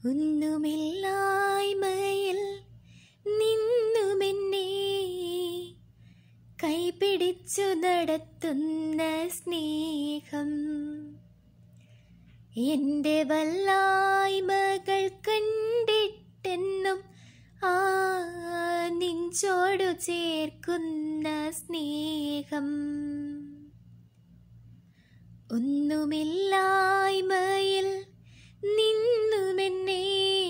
ഒന്നുമില്ലായ്മയിൽ നിന്നുമെന്നെ കൈപിടിച്ചു നടത്തുന്ന സ്നേഹം എന്റെ വല്ലായ്മകൾ കണ്ടിട്ടെന്നും ആ നെഞ്ചോടു ചേർക്കുന്ന സ്നേഹം ഒന്നുമില്ലായ്മയിൽ നിന്നുമെന്നെ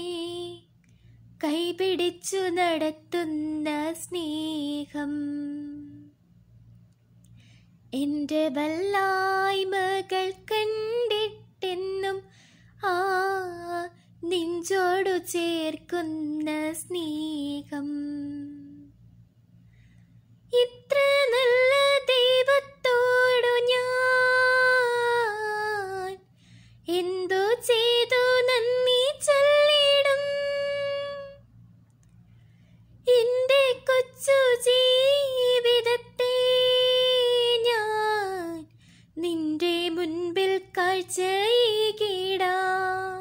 കൈപിടിച്ചു നടത്തുന്ന സ്നേഹം എന്റെ വല്ലായ്മകൾ കണ്ടിട്ടെന്നും ആ നെഞ്ചോടു ചേർക്കുന്ന സ്നേഹം ഇത്ര നല്ല ദൈവത്തോടു ഞാൻ എന്തോ ചെയ്തു നന്ദി ചൊല്ലിടും എന്റെ കൊച്ചു ജീവിതത്തെ ഞാൻ നിന്റെ മുൻപിൽ കാഴ്ചയിടാം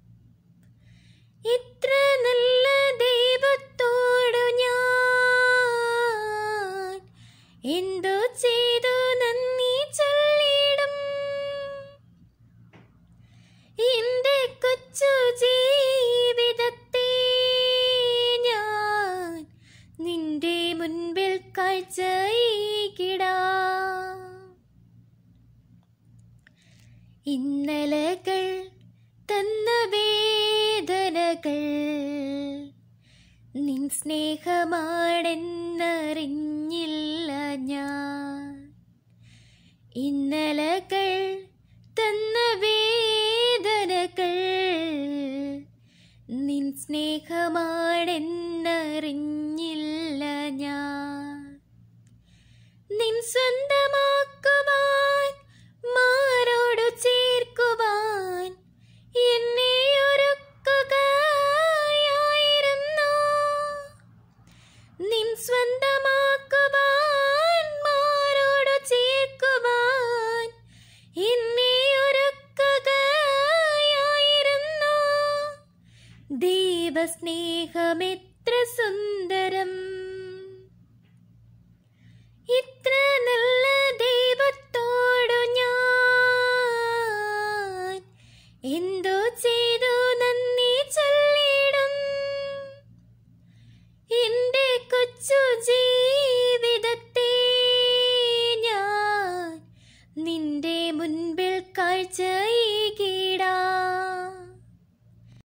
ഇത്ര നല്ല ദൈവത്തോടു ഞാൻ എന്തോ ചെയ്തു നന്ദി ചൊല്ലിടും എന്റെ കൊച്ചു ജീവിതത്തെ ഞാൻ നിന്റെ മുൻപിൽ കാഴ്ചയിടാം ഇന്നലകൾ തന്ന വേദനകൾ നിൻ സ്നേഹമാണെന്നറിഞ്ഞില്ല ഞാൻ ഇന്നലകൾ തന്ന വേദനകൾ നിൻ സ്നേഹമാണെന്നറിഞ്ഞില്ല ഞാൻ നിൻ സ്വന്തമാക്കുവാൻ മാരോടു ചേർക്കുവാൻ എന്നെ ഒരുക്കുകയായിരുന്നു നിൻ സ്വന്തമാക്കുവാൻ മാരോടു ചേർക്കുവാൻ എന്നെ ഒരുക്കുകയായിരുന്നു ദൈവസ്നേഹമെത്ര സുന്ദരം ഇത്ര നല്ല ദൈവത്തോടു ഞാൻ എന്തോ ചെയ്തു